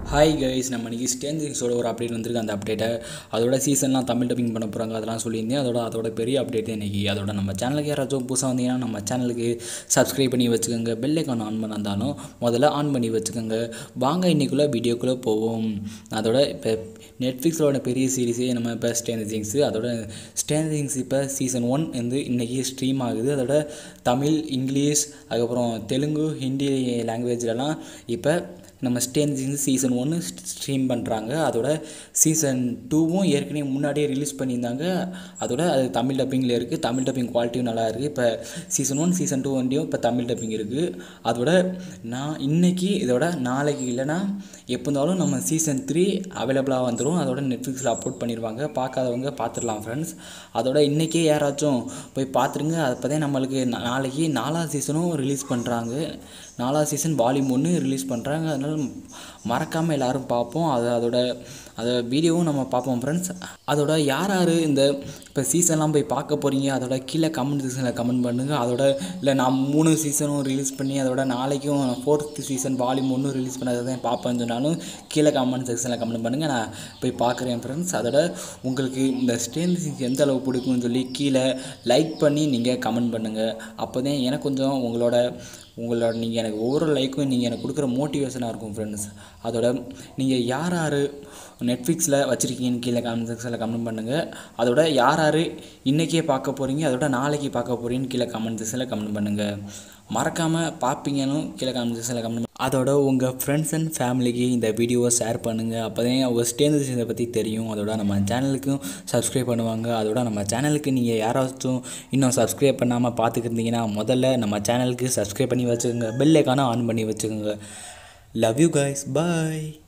hi guys நம்ம இன்றைக்கி ஸ்டேஞ்சிங்ஸோட ஒரு அப்டேட் வந்திருக்கு அந்த அப்டேட்டை அதோட சீசன்லாம் தமிழ் டப்பிங் பண்ண போகிறாங்க அதெல்லாம் சொல்லியிருந்தேன் அதோட அதோட பெரிய அப்டேட் இன்றைக்கி அதோட நம்ம சேனலுக்கு யாராச்சும் புதுசாக வந்தீங்கன்னா நம்ம சேனலுக்கு சப்ஸ்கிரைப் பண்ணி வச்சுக்கோங்க பெல் ஐக்கான் ஆன் பண்ண இருந்தாலும் முதல்ல ஆன் பண்ணி வச்சுக்கோங்க வாங்க இன்றைக்குள்ளே வீடியோக்குள்ளே போவோம் அதோட இப்போ நெட்ஃப்ளிக்ஸோட பெரிய சீரிஸே நம்ம இப்போ ஸ்டேஞ்சர் திங்ஸு அதோட ஸ்டேஞ்சர் திங்ஸ் இப்போ சீசன் ஒன் வந்து இன்றைக்கி ஸ்ட்ரீம் ஆகுது அதோட தமிழ் இங்கிலீஷ் அதுக்கப்புறம் தெலுங்கு ஹிந்தி லாங்குவேஜ்லலாம் இப்போ நம்ம ஸ்டேஞ்சிங் சீசன் ஒன்று ஸ்ட்ரீம் பண்ணுறாங்க அதோட சீசன் டூவும் ஏற்கனவே முன்னாடியே ரிலீஸ் பண்ணியிருந்தாங்க அதோட அது தமிழ் டப்பிங்கில் இருக்குது தமிழ் டப்பிங் குவாலிட்டியும் நல்லா இருக்குது இப்போ சீசன் ஒன் சீசன் டூ வண்டியும் இப்போ தமிழ் டப்பிங் இருக்குது அதோட நான் இன்னைக்கு இதோட நாளைக்கு இல்லைன்னா எப்போ இருந்தாலும் நம்ம சீசன் த்ரீ அவைலபிளாக வந்துடும் அதோட நெட்ஃப்ளிக்ஸில் அப்லோட் பண்ணிடுவாங்க பார்க்காதவங்க பார்த்துடலாம் ஃப்ரெண்ட்ஸ் அதோட இன்றைக்கே யாராச்சும் போய் பார்த்துருங்க அப்போ தான் நம்மளுக்கு நா- நாளைக்கு நாலாவது சீசனும் ரிலீஸ் பண்ணுறாங்க நாலாவது சீசன் வால்யூம் ஒன்று ரிலீஸ் பண்ணுறாங்க அதனால் மறக்காமல் எல்லாரும் பார்ப்போம் அது அதோட அதை வீடியோவும் நம்ம பார்ப்போம் ஃப்ரெண்ட்ஸ் அதோட யார் யார் இந்த இப்போ சீசன்லாம் போய் பார்க்க போகிறீங்க அதோட கீழே கமெண்ட் செக்ஷனில் கமெண்ட் பண்ணுங்கள் அதோட இல்லை நான் மூணு சீசனும் ரிலீஸ் பண்ணி அதோட நாளைக்கும் ஃபோர்த் சீசன் வால்யூம் ஒன்று ரிலீஸ் பண்ணதை தான் பார்ப்பேன்னு சொன்னாலும் கீழே கமெண்ட் செக்ஷனில் கமெண்ட் பண்ணுங்கள் நான் போய் பார்க்குறேன் ஃப்ரெண்ட்ஸ் அதோட உங்களுக்கு இந்த ஸ்டேஞ்ச் சீன்ஸ் எந்த அளவு பிடிக்கும்னு சொல்லி கீழே லைக் பண்ணி நீங்கள் கமெண்ட் பண்ணுங்கள் அப்போ தான் எனக்கு கொஞ்சம் உங்களோட உங்களோட நீங்கள் எனக்கு ஒவ்வொரு லைக்கும் நீங்கள் எனக்கு கொடுக்குற மோட்டிவேஷனாக இருக்கும் ஃப்ரெண்ட்ஸ் அதோட நீங்கள் யார் யார் நெட்ஃப்ளிக்ஸில் வச்சுருக்கீங்கன்னு கீழே கமெண்ட் செக்ஷனில் கமெண்ட் பண்ணுங்கள் அதோட யார் யார் இன்றைக்கே பார்க்க போகிறீங்க அதோட நாளைக்கு பார்க்க போகிறீங்கன்னு கீழே கமெண்ட் செக்ஷனில் கமெண்ட் பண்ணுங்கள் மறக்காமல் பார்ப்பீங்கன்னு கீழே கமெண்ட் செக்ஷனில் கமெண்ட் அதோட உங்கள் ஃப்ரெண்ட்ஸ் அண்ட் ஃபேமிலிக்கு இந்த வீடியோவை ஷேர் பண்ணுங்கள் அப்போ தான் அவங்க ஸ்டேஞ்சர்ஸ் இதை பற்றி தெரியும் அதோட நம்ம சேனலுக்கும் சப்ஸ்கிரைப் பண்ணுவாங்க அதோட நம்ம சேனலுக்கு நீங்கள் யாராச்சும் இன்னும் சப்ஸ்கிரைப் பண்ணாமல் பார்த்துக்கிட்டு இருந்தீங்கன்னா முதல்ல நம்ம சேனலுக்கு சப்ஸ்கிரைப் பண்ணி வச்சுக்கோங்க பெல் ஐக்கானை ஆன் பண்ணி வச்சுக்கோங்க லவ் யூ guys bye